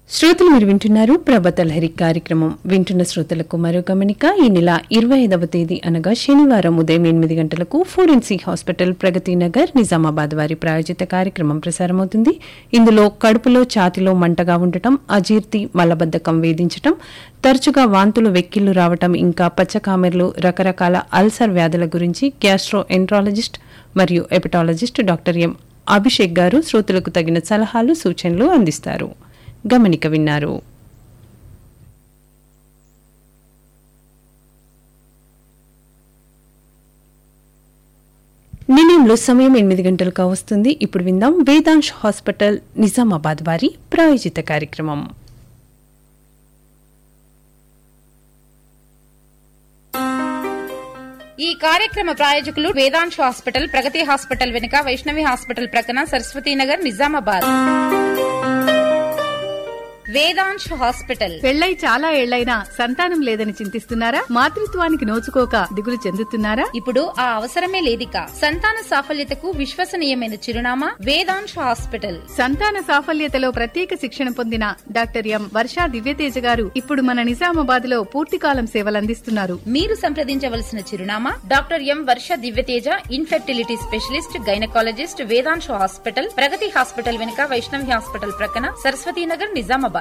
శ్రోతలు మీరు వింటున్నారు ప్రభత లహరి కార్యక్రమం వింటున్న శ్రోతలకు మరో గమనిక ఈ నెల ఇరవై ఐదవ తేదీ అనగా శనివారం ఉదయం ఎనిమిది గంటలకు ఫోరెన్సిక్ హాస్పిటల్ ప్రగతి నగర్ నిజామాబాద్ వారి ప్రాయోజిత కార్యక్రమం ప్రసారమవుతుంది ఇందులో కడుపులో ఛాతిలో మంటగా ఉండటం అజీర్తి మలబద్ధకం వేధించటం తరచుగా వాంతులు వెక్కిళ్లు రావటం ఇంకా పచ్చకామెర్లు రకరకాల అల్సర్ వ్యాధుల గురించి గ్యాస్ట్రో ఎంట్రాలజిస్ట్ మరియు ఎపటాలజిస్ట్ డాక్టర్ ఎం అభిషేక్ గారు శ్రోతలకు తగిన సలహాలు సూచనలు అందిస్తారు గమనిక విన్నారు నిలయంలో సమయం ఎనిమిది గంటలుగా వస్తుంది ఇప్పుడు విందాం వేదాంశ్ హాస్పిటల్ నిజామాబాద్ వారి ప్రాయోజిత కార్యక్రమం ఈ కార్యక్రమ ప్రాయోజకులు వేదాంశ్ హాస్పిటల్ ప్రగతి హాస్పిటల్ వెనుక వైష్ణవి హాస్పిటల్ ప్రక్కన సరస్వతీనగర్ నిజామాబాద్ వేదాంశ్ హాస్పిటల్ పెళ్ళై చాలా ఏళ్లైనా సంతానం లేదని చింతిస్తున్నారా మాతృత్వానికి నోచుకోక దిగులు చెందుతున్నారా ఇప్పుడు ఆ అవసరమే లేదిక సంతాన సాఫల్యతకు విశ్వసనీయమైన చిరునామా వేదాంశ్ హాస్పిటల్ సంతాన సాఫల్యతలో ప్రత్యేక శిక్షణ పొందిన డాక్టర్ ఎం వర్షా దివ్యతేజ గారు ఇప్పుడు మన నిజామాబాద్ లో పూర్తికాలం సేవలందిస్తున్నారు మీరు సంప్రదించవలసిన చిరునామా doctor M Varsha Divyateja infertility specialist gynaecologist Vedansh hospital ప్రగతి హాస్పిటల్ వెనుక వైష్ణవి హాస్పిటల్ ప్రక్కన సరస్వతీనగర్ నిజామాబాద్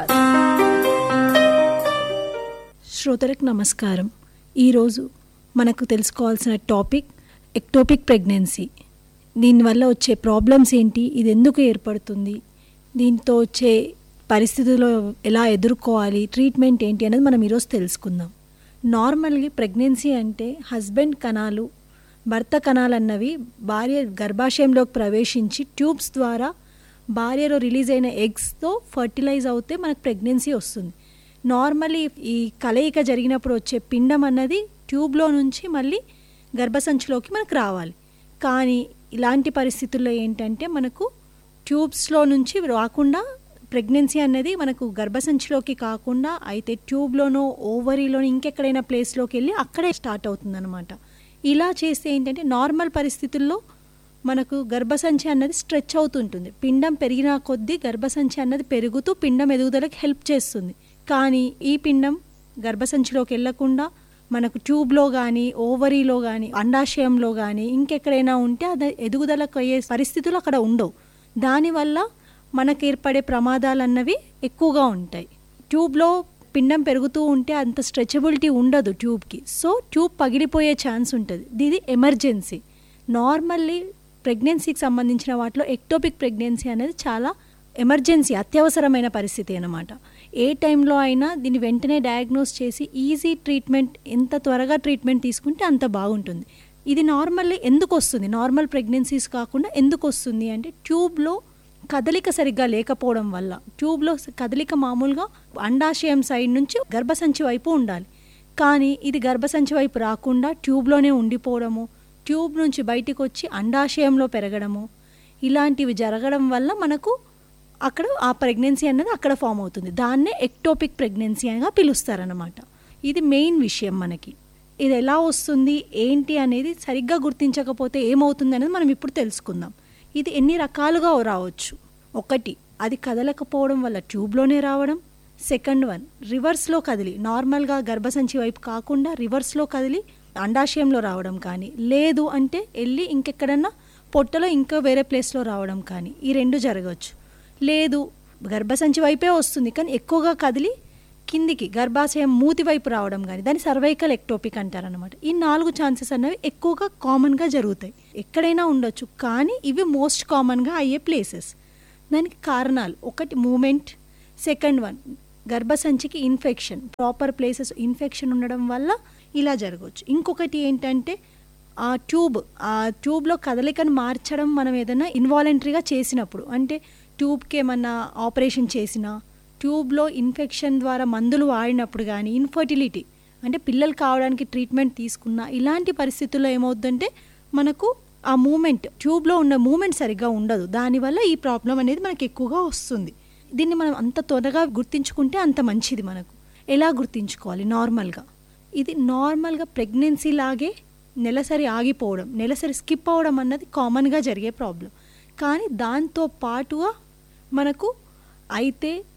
శ్రోతలకు నమస్కారం ఈరోజు మనకు తెలుసుకోవాల్సిన టాపిక్ ఎక్టోపిక్ ప్రెగ్నెన్సీ దీనివల్ల వచ్చే ప్రాబ్లమ్స్ ఏంటి ఇది ఎందుకు ఏర్పడుతుంది దీంతో వచ్చే పరిస్థితుల్లో ఎలా ఎదుర్కోవాలి ట్రీట్మెంట్ ఏంటి అనేది మనం ఈరోజు తెలుసుకుందాం నార్మల్గా ప్రెగ్నెన్సీ అంటే హస్బెండ్ కణాలు భర్త కణాలు అన్నవి భార్య గర్భాశయంలోకి ప్రవేశించి ట్యూబ్స్ ద్వారా భార్యలో రిలీజ్ అయిన ఎగ్స్తో ఫర్టిలైజ్ అవుతే మనకు ప్రెగ్నెన్సీ వస్తుంది నార్మలీ ఈ కలయిక జరిగినప్పుడు వచ్చే పిండం అన్నది ట్యూబ్లో నుంచి మళ్ళీ గర్భసంచిలోకి మనకు రావాలి కానీ ఇలాంటి పరిస్థితుల్లో ఏంటంటే మనకు ట్యూబ్స్లో నుంచి రాకుండా ప్రెగ్నెన్సీ అనేది మనకు గర్భసంచిలోకి కాకుండా అయితే ట్యూబ్లోనో ఓవరీలోనో ఇంకెక్కడైనా ప్లేస్లోకి వెళ్ళి అక్కడే స్టార్ట్ అవుతుందన్నమాట ఇలా చేస్తే ఏంటంటే నార్మల్ పరిస్థితుల్లో మనకు గర్భసంచి అన్నది స్ట్రెచ్ అవుతుంటుంది పిండం పెరిగిన కొద్దీ గర్భసంచి అన్నది పెరుగుతూ పిండం ఎదుగుదలకు హెల్ప్ చేస్తుంది కానీ ఈ పిండం గర్భసంచిలోకి వెళ్లకుండా మనకు ట్యూబ్లో కానీ ఓవరీలో కానీ అండాశయంలో కానీ ఇంకెక్కడైనా ఉంటే అది ఎదుగుదలకు అయ్యే పరిస్థితులు అక్కడ ఉండవు దానివల్ల మనకు ఏర్పడే ప్రమాదాలు అన్నవి ఎక్కువగా ఉంటాయి ట్యూబ్లో పిండం పెరుగుతూ ఉంటే అంత స్ట్రెచబిలిటీ ఉండదు ట్యూబ్కి సో ట్యూబ్ పగిలిపోయే ఛాన్స్ ఉంటుంది ఇది ఎమర్జెన్సీ నార్మల్లీ ప్రెగ్నెన్సీకి సంబంధించిన వాటిలో ఎక్టోపిక్ ప్రెగ్నెన్సీ అనేది చాలా ఎమర్జెన్సీ అత్యవసరమైన పరిస్థితి అనమాట ఏ టైంలో అయినా దీన్ని వెంటనే డయాగ్నోస్ చేసి ఈజీ ట్రీట్మెంట్ ఎంత త్వరగా ట్రీట్మెంట్ తీసుకుంటే అంత బాగుంటుంది ఇది నార్మల్లీ ఎందుకు వస్తుంది నార్మల్ ప్రెగ్నెన్సీస్ కాకుండా ఎందుకు వస్తుంది అంటే ట్యూబ్లో కదలిక సరిగ్గా లేకపోవడం వల్ల ట్యూబ్లో కదలిక మామూలుగా అండాశయం సైడ్ నుంచి గర్భసంచి వైపు ఉండాలి కానీ ఇది గర్భసంచి వైపు రాకుండా ట్యూబ్లోనే ఉండిపోవడము ట్యూబ్ నుంచి బయటికి వచ్చి అండాశయంలో పెరగడము ఇలాంటివి జరగడం వల్ల మనకు అక్కడ ఆ ప్రెగ్నెన్సీ అనేది అక్కడ ఫామ్ అవుతుంది దాన్నే ఎక్టోపిక్ ప్రెగ్నెన్సీ అనిగా పిలుస్తారనమాట ఇది మెయిన్ విషయం మనకి ఇది ఎలా వస్తుంది ఏంటి అనేది సరిగ్గా గుర్తించకపోతే ఏమవుతుంది అనేది మనం ఇప్పుడు తెలుసుకుందాం ఇది ఎన్ని రకాలుగా రావచ్చు ఒకటి అది కదలకపోవడం వల్ల ట్యూబ్లోనే రావడం సెకండ్ వన్ రివర్స్లో కదిలి నార్మల్గా గర్భసంచి వైపు కాకుండా రివర్స్లో కదిలి అండాశయంలో రావడం కానీ లేదు అంటే వెళ్ళి ఇంకెక్కడన్నా పొట్టలో ఇంకా వేరే ప్లేస్లో రావడం కానీ ఈ రెండు జరగవచ్చు లేదు గర్భసంచి వైపే వస్తుంది కానీ ఎక్కువగా కదిలి కిందికి గర్భాశయం మూతి వైపు రావడం కానీ దాన్ని సర్వైకల్ ఎక్టోపిక్ అంటారనమాట ఈ నాలుగు ఛాన్సెస్ అన్నవి ఎక్కువగా కామన్గా జరుగుతాయి ఎక్కడైనా ఉండొచ్చు కానీ ఇవి మోస్ట్ కామన్గా అయ్యే ప్లేసెస్ దానికి కారణాలు ఒకటి మూమెంట్ సెకండ్ వన్ గర్భసంచికి ఇన్ఫెక్షన్ ప్రాపర్ ప్లేసెస్ ఇన్ఫెక్షన్ ఉండడం వల్ల ఇలా జరగవచ్చు ఇంకొకటి ఏంటంటే ఆ ట్యూబ్ ఆ ట్యూబ్లో కదలికను మార్చడం మనం ఏదైనా ఇన్వాలంటరీగా చేసినప్పుడు అంటే ట్యూబ్కి ఏమన్నా ఆపరేషన్ చేసినా ట్యూబ్లో ఇన్ఫెక్షన్ ద్వారా మందులు వాడినప్పుడు కానీ ఇన్ఫర్టిలిటీ అంటే పిల్లలు కావడానికి ట్రీట్మెంట్ తీసుకున్న ఇలాంటి పరిస్థితుల్లో ఏమవుతుందంటే మనకు ఆ మూమెంట్ ట్యూబ్లో ఉన్న మూమెంట్ సరిగ్గా ఉండదు దానివల్ల ఈ ప్రాబ్లం అనేది మనకి ఎక్కువగా వస్తుంది దీన్ని మనం అంత త్వరగా గుర్తించుకుంటే అంత మంచిది మనకు ఎలా గుర్తించుకోవాలి నార్మల్గా ఇది నార్మల్గా ప్రెగ్నెన్సీ లాగే నెలసరి ఆగిపోవడం నెలసరి స్కిప్ అవ్వడం అన్నది కామన్గా జరిగే ప్రాబ్లం కానీ దాంతో పాటుగా మనకు అయితే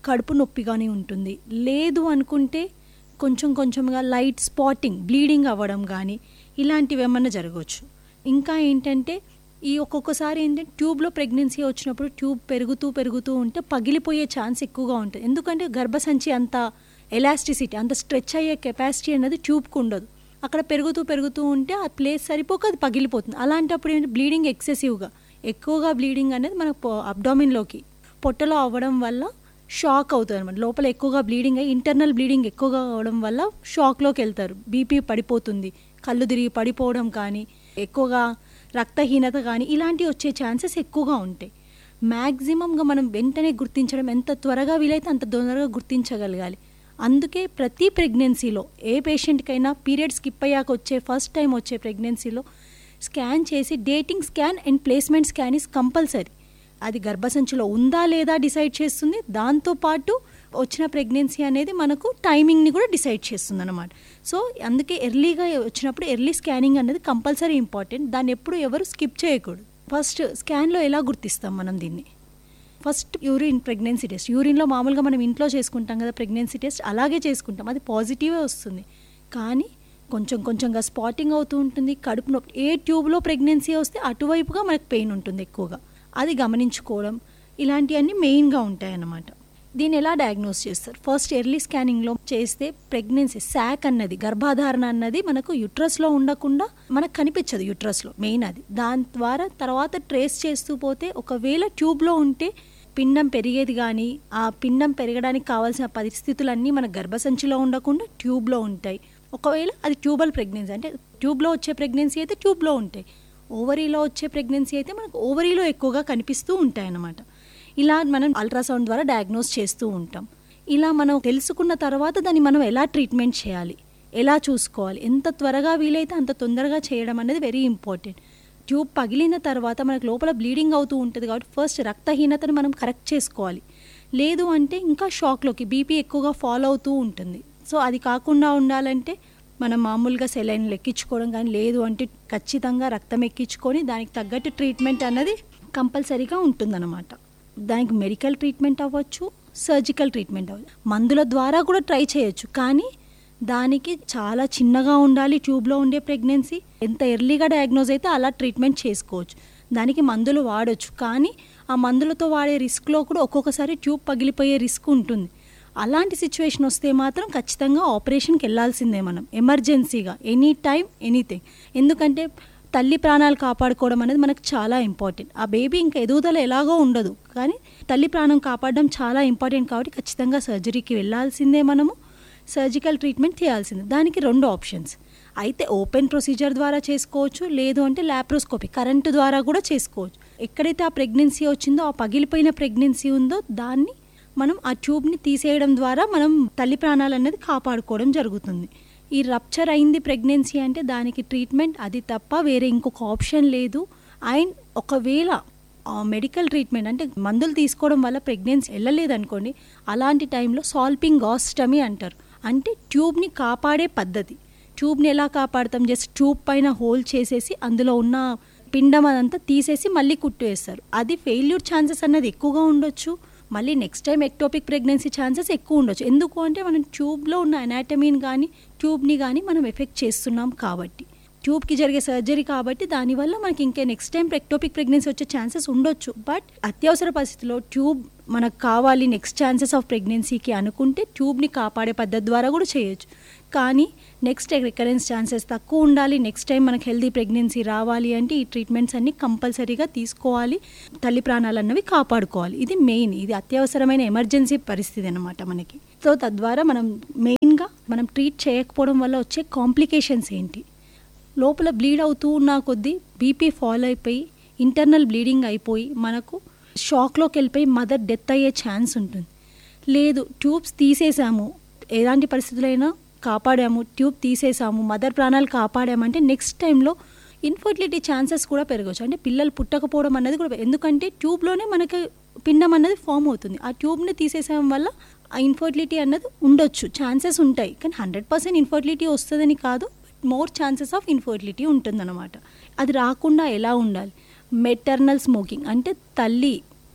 కడుపు నొప్పిగానే ఉంటుంది లేదు అనుకుంటే కొంచెం కొంచెంగా లైట్ స్పాటింగ్ బ్లీడింగ్ అవ్వడం కానీ ఇలాంటివి ఏమన్నా జరగవచ్చు ఇంకా ఏంటంటే ఈ ఒక్కొక్కసారి ఏంటంటే ట్యూబ్లో ప్రెగ్నెన్సీ వచ్చినప్పుడు ట్యూబ్ పెరుగుతూ పెరుగుతూ ఉంటే పగిలిపోయే ఛాన్స్ ఎక్కువగా ఉంటుంది ఎందుకంటే గర్భసంచి అంత ఎలాస్టిసిటీ అంత స్ట్రెచ్ అయ్యే కెపాసిటీ అనేది ట్యూబ్కి ఉండదు అక్కడ పెరుగుతూ పెరుగుతూ ఉంటే ఆ ప్లేస్ సరిపోక అది పగిలిపోతుంది అలాంటప్పుడు ఏంటి బ్లీడింగ్ ఎక్సెసివ్గా ఎక్కువగా బ్లీడింగ్ అనేది మన అబ్డామిన్లోకి పొట్టలో అవ్వడం వల్ల షాక్ అవుతుంది అనమాట లోపల ఎక్కువగా బ్లీడింగ్ అయ్యి ఇంటర్నల్ బ్లీడింగ్ ఎక్కువగా అవడం వల్ల షాక్లోకి వెళ్తారు బీపీ పడిపోతుంది కళ్ళు తిరిగి పడిపోవడం కానీ ఎక్కువగా రక్తహీనత కానీ ఇలాంటివి వచ్చే ఛాన్సెస్ ఎక్కువగా ఉంటాయి మ్యాక్సిమంగా మనం వెంటనే గుర్తించడం ఎంత త్వరగా వీలైతే అంత తొందరగా గుర్తించగలగాలి అందుకే ప్రతి ప్రెగ్నెన్సీలో ఏ పేషెంట్కైనా పీరియడ్ స్కిప్ అయ్యాక వచ్చే ఫస్ట్ టైం వచ్చే ప్రెగ్నెన్సీలో స్కాన్ చేసి dating scan and placement scan is compulsory అది గర్భసంచిలో ఉందా లేదా డిసైడ్ చేస్తుంది దాంతోపాటు వచ్చిన ప్రెగ్నెన్సీ అనేది మనకు టైమింగ్ని కూడా డిసైడ్ చేస్తుంది అనమాట సో అందుకే ఎర్లీగా వచ్చినప్పుడు ఎర్లీ స్కానింగ్ అనేది కంపల్సరీ ఇంపార్టెంట్ దాన్ని ఎప్పుడు ఎవరు స్కిప్ చేయకూడదు ఫస్ట్ స్కాన్లో ఎలా గుర్తిస్తాం మనం దీన్ని ఫస్ట్ యూరిన్ ప్రెగ్నెన్సీ టెస్ట్ యూరిన్లో మామూలుగా మనం ఇంట్లో చేసుకుంటాం కదా ప్రెగ్నెన్సీ టెస్ట్ అలాగే చేసుకుంటాం అది పాజిటివే వస్తుంది కానీ కొంచెం కొంచెంగా స్పాటింగ్ అవుతూ ఉంటుంది కడుపు నొప్పి ఏ ట్యూబ్లో ప్రెగ్నెన్సీ వస్తే అటువైపుగా మనకు పెయిన్ ఉంటుంది ఎక్కువగా అది గమనించుకోవడం ఇలాంటివన్నీ మెయిన్గా ఉంటాయి అన్నమాట దీన్ని ఎలా డయాగ్నోస్ చేస్తారు ఫస్ట్ ఎర్లీ స్కానింగ్లో చేస్తే ప్రెగ్నెన్సీ శాక్ అన్నది గర్భాధారణ అన్నది మనకు యుట్రస్లో ఉండకుండా మనకు కనిపించదు యుట్రస్లో మెయిన్ అది దాని ద్వారా తర్వాత ట్రేస్ చేస్తూ పోతే ఒకవేళ ట్యూబ్లో ఉంటే పిండం పెరిగేది కానీ ఆ పిండం పెరగడానికి కావాల్సిన పరిస్థితులన్నీ మన గర్భసంచిలో ఉండకుండా ట్యూబ్లో ఉంటాయి ఒకవేళ అది ట్యూబల్ ప్రెగ్నెన్సీ అంటే ట్యూబ్లో వచ్చే ప్రెగ్నెన్సీ అయితే ట్యూబ్లో ఉంటాయి ఓవరీలో వచ్చే ప్రెగ్నెన్సీ అయితే మనకు ఓవరీలో ఎక్కువగా కనిపిస్తూ ఉంటాయి అన్నమాట ఇలా మనం అల్ట్రాసౌండ్ ద్వారా డయాగ్నోస్ చేస్తూ ఉంటాం ఇలా మనం తెలుసుకున్న తర్వాత దాన్ని మనం ఎలా ట్రీట్మెంట్ చేయాలి ఎలా చూసుకోవాలి ఎంత త్వరగా వీలైతే అంత తొందరగా చేయడం అనేది వెరీ ఇంపార్టెంట్ ట్యూబ్ పగిలిన తర్వాత మనకు లోపల బ్లీడింగ్ అవుతూ ఉంటుంది కాబట్టి ఫస్ట్ రక్తహీనతను మనం కరెక్ట్ చేసుకోవాలి లేదు అంటే ఇంకా షాక్లోకి బీపీ ఎక్కువగా ఫాలో అవుతూ ఉంటుంది సో అది కాకుండా ఉండాలంటే మనం మామూలుగా సెలైన్లు ఎక్కించుకోవడం కానీ లేదు అంటే ఖచ్చితంగా రక్తం ఎక్కించుకొని దానికి తగ్గట్టు ట్రీట్మెంట్ అన్నది కంపల్సరీగా ఉంటుందన్నమాట దానికి మెడికల్ ట్రీట్మెంట్ అవ్వచ్చు సర్జికల్ ట్రీట్మెంట్ అవ్వచ్చు మందుల ద్వారా కూడా ట్రై చేయొచ్చు కానీ దానికి చాలా చిన్నగా ఉండాలి ట్యూబ్లో ఉండే ప్రెగ్నెన్సీ ఎంత ఎర్లీగా డయాగ్నోజ్ అయితే అలా ట్రీట్మెంట్ చేసుకోవచ్చు దానికి మందులు వాడొచ్చు కానీ ఆ మందులతో వాడే రిస్క్లో కూడా ఒక్కొక్కసారి ట్యూబ్ పగిలిపోయే రిస్క్ ఉంటుంది అలాంటి సిచ్యువేషన్ వస్తే మాత్రం ఖచ్చితంగా ఆపరేషన్కి వెళ్ళాల్సిందే మనం ఎమర్జెన్సీగా ఎనీ టైం ఎనీథింగ్ ఎందుకంటే తల్లి ప్రాణాలు కాపాడుకోవడం అనేది మనకు చాలా ఇంపార్టెంట్ ఆ బేబీ ఇంకా ఎదుగుదల ఎలాగో ఉండదు కానీ తల్లి ప్రాణం కాపాడడం చాలా ఇంపార్టెంట్ కాబట్టి ఖచ్చితంగా సర్జరీకి వెళ్ళాల్సిందే మనము సర్జికల్ ట్రీట్మెంట్ చేయాల్సిందే దానికి రెండు ఆప్షన్స్ అయితే ఓపెన్ ప్రొసీజర్ ద్వారా చేసుకోవచ్చు లేదు అంటే ల్యాప్రోస్కోపీ కరెంటు ద్వారా కూడా చేసుకోవచ్చు ఎక్కడైతే ఆ ప్రెగ్నెన్సీ వచ్చిందో ఆ పగిలిపోయిన ప్రెగ్నెన్సీ ఉందో దాన్ని మనం ఆ ట్యూబ్ని తీసేయడం ద్వారా మనం తల్లి ప్రాణాలు అనేది కాపాడుకోవడం జరుగుతుంది ఈ రప్చర్ అయింది ప్రెగ్నెన్సీ అంటే దానికి ట్రీట్మెంట్ అది తప్ప వేరే ఇంకొక ఆప్షన్ లేదు అండ్ ఒకవేళ మెడికల్ ట్రీట్మెంట్ అంటే మందులు తీసుకోవడం వల్ల ప్రెగ్నెన్సీ వెళ్ళలేదు అనుకోండి అలాంటి టైంలో సాల్పింగ్ గాస్టమీ అంటారు అంటే ట్యూబ్ని కాపాడే పద్ధతి ట్యూబ్ని ఎలా కాపాడతాం జస్ట్ ట్యూబ్ పైన హోల్ చేసేసి అందులో ఉన్న పిండం అదంతా తీసేసి మళ్ళీ కుట్టు వేస్తారు అది ఫెయిల్యూర్ ఛాన్సెస్ అన్నది ఎక్కువగా ఉండొచ్చు మళ్ళీ next time ectopic pregnancy chances ఎక్కువ ఉండొచ్చు ఎందుకు అంటే మనం ట్యూబ్లో ఉన్న అనాటమీని కానీ ట్యూబ్ని కానీ మనం ఎఫెక్ట్ చేస్తున్నాం కాబట్టి ట్యూబ్కి జరిగే సర్జరీ కాబట్టి దానివల్ల మనకి ఇంకా నెక్స్ట్ టైం ఎక్టోపిక్ ప్రెగ్నెన్సీ వచ్చే ఛాన్సెస్ ఉండొచ్చు బట్ అత్యవసర పరిస్థితిలో ట్యూబ్ మనకు కావాలి నెక్స్ట్ ఛాన్సెస్ ఆఫ్ ప్రెగ్నెన్సీకి అనుకుంటే ట్యూబ్ని కాపాడే పద్ధతి ద్వారా కూడా చేయొచ్చు కానీ నెక్స్ట్ రికరెన్స్ ఛాన్సెస్ తక్కువ ఉండాలి నెక్స్ట్ టైం మనకు హెల్దీ ప్రెగ్నెన్సీ రావాలి అంటే ఈ ట్రీట్మెంట్స్ అన్ని కంపల్సరీగా తీసుకోవాలి తల్లి ప్రాణాలు అన్నవి కాపాడుకోవాలి ఇది మెయిన్ ఇది అత్యవసరమైన ఎమర్జెన్సీ పరిస్థితి అనమాట మనకి సో తద్వారా మనం మెయిన్గా మనం ట్రీట్ చేయకపోవడం వల్ల వచ్చే కాంప్లికేషన్స్ ఏంటి లోపల బ్లీడ్ అవుతూ ఉన్న కొద్దీ బీపీ ఫాలో అయిపోయి ఇంటర్నల్ బ్లీడింగ్ అయిపోయి మనకు షాక్లోకి వెళ్ళిపోయి మదర్ డెత్ అయ్యే ఛాన్స్ ఉంటుంది లేదు ట్యూబ్స్ తీసేసాము ఎలాంటి పరిస్థితులైనా కాపాడాము ట్యూబ్ తీసేసాము మదర్ ప్రాణాలు కాపాడామంటే నెక్స్ట్ టైంలో ఇన్ఫర్టిలిటీ ఛాన్సెస్ కూడా పెరగవచ్చు అంటే పిల్లలు పుట్టకపోవడం అన్నది కూడా ఎందుకంటే ట్యూబ్లోనే మనకి పిండం అన్నది ఫామ్ అవుతుంది ఆ ట్యూబ్ని తీసేసాం వల్ల ఆ ఇన్ఫర్టిలిటీ అన్నది ఉండొచ్చు ఛాన్సెస్ ఉంటాయి కానీ హండ్రెడ్ పర్సెంట్ ఇన్ఫర్టిలిటీ వస్తుందని కాదు మోర్ ఛాన్సెస్ ఆఫ్ ఇన్ఫర్టిలిటీ ఉంటుందన్నమాట అది రాకుండా ఎలా ఉండాలి మెటర్నల్ స్మోకింగ్ అంటే తల్లి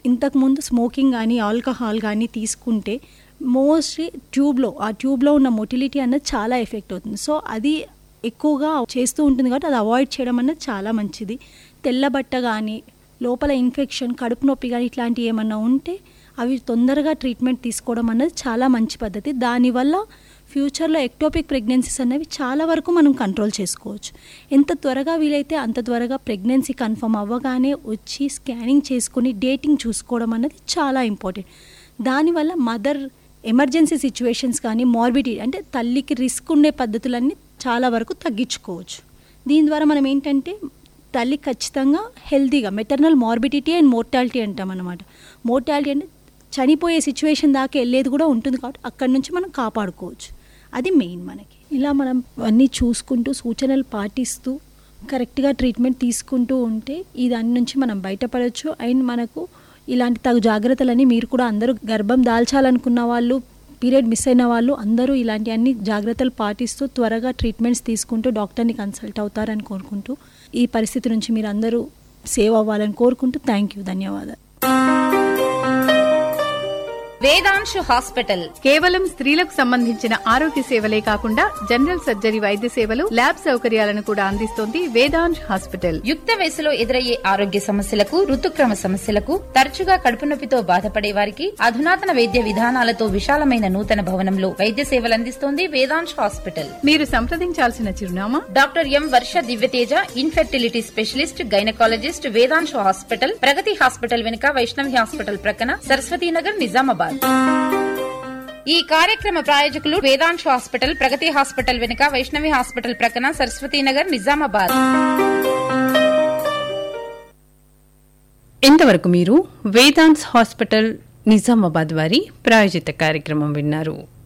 ఇంతకుముందు స్మోకింగ్ కానీ ఆల్కహాల్ కానీ తీసుకుంటే మోస్ట్లీ ట్యూబ్లో ఆ ట్యూబ్లో ఉన్న మొటిలిటీ అన్నది చాలా ఎఫెక్ట్ అవుతుంది సో అది ఎక్కువగా చేస్తూ ఉంటుంది కాబట్టి అది అవాయిడ్ చేయడం అన్నది చాలా మంచిది తెల్లబట్ట కానీ లోపల ఇన్ఫెక్షన్ కడుపు నొప్పి కానీ ఇట్లాంటివి ఏమన్నా ఉంటే అవి తొందరగా ట్రీట్మెంట్ తీసుకోవడం అన్నది చాలా మంచి పద్ధతి దానివల్ల ఫ్యూచర్లో ఎక్టోపిక్ ప్రెగ్నెన్సీస్ అనేవి చాలా వరకు మనం కంట్రోల్ చేసుకోవచ్చు ఎంత త్వరగా వీలైతే అంత త్వరగా ప్రెగ్నెన్సీ కన్ఫర్మ్ అవ్వగానే వచ్చి స్కానింగ్ చేసుకుని డేటింగ్ చూసుకోవడం అన్నది చాలా ఇంపార్టెంట్ దానివల్ల మదర్ ఎమర్జెన్సీ సిచ్యువేషన్స్ కానీ మార్బిడిటీ అంటే తల్లికి రిస్క్ ఉండే పద్ధతులన్నీ చాలా వరకు తగ్గించుకోవచ్చు దీని ద్వారా మనం ఏంటంటే తల్లి ఖచ్చితంగా హెల్తీగా మెటర్నల్ మార్బిడిటీ అండ్ మోర్టాలిటీ అంటాం అనమాట మోర్టాలిటీ అంటే చనిపోయే సిచ్యువేషన్ దాకా వెళ్ళేది కూడా ఉంటుంది కాబట్టి అక్కడి నుంచి మనం కాపాడుకోవచ్చు అది మెయిన్ మనకి ఇలా మనం అన్నీ చూసుకుంటూ సూచనలు పాటిస్తూ కరెక్ట్గా ట్రీట్మెంట్ తీసుకుంటూ ఉంటే ఈ దాని నుంచి మనం బయటపడవచ్చు అండ్ మనకు ఇలాంటి తగు జాగ్రత్తలని మీరు కూడా అందరూ గర్భం దాల్చాలనుకున్న వాళ్ళు పీరియడ్ మిస్ అయిన వాళ్ళు అందరూ ఇలాంటి అన్ని జాగ్రత్తలు పాటిస్తూ త్వరగా ట్రీట్మెంట్స్ తీసుకుంటూ డాక్టర్ని కన్సల్ట్ అవుతారని కోరుకుంటూ ఈ పరిస్థితి నుంచి మీరు అందరూ సేవ్ అవ్వాలని కోరుకుంటూ థ్యాంక్ యూ ధన్యవాదాలు వేదాంశు హాస్పిటల్ కేవలం స్త్రీలకు సంబంధించిన ఆరోగ్య సేవలే కాకుండా జనరల్ సర్జరీ వైద్య సేవలు ల్యాబ్ సౌకర్యాలను కూడా అందిస్తోంది వేదాంశ్ హాస్పిటల్ యుక్త వయసులో ఎదురయ్యే ఆరోగ్య సమస్యలకు ఋతుక్రమ సమస్యలకు తరచుగా కడుపు నొప్పితో బాధపడే వారికి అధునాతన వైద్య విధానాలతో విశాలమైన నూతన భవనంలో వైద్య సేవలు అందిస్తోంది వేదాంశ్ హాస్పిటల్ మీరు సంప్రదించాల్సిన చిరునామా doctor M Varsha Divyateja infertility specialist gynaecologist Vedanshu hospital ప్రగతి హాస్పిటల్ వెనుక వైష్ణవి హాస్పిటల్ ప్రక్కన సరస్వతీనగర్ నిజామాబాద్ ఈ కార్యక్రమ ప్రాయోజకులు వేదాంశు హాస్పిటల్ ప్రగతి హాస్పిటల్ వెనుక వైష్ణవి హాస్పిటల్ ప్రక్కన సరస్వతీనగర్ నిజామాబాద్ ఇంతవరకు మీరు వేదాంత్ హాస్పిటల్ నిజామాబాద్ వారి ప్రాయోజిత కార్యక్రమం విన్నారు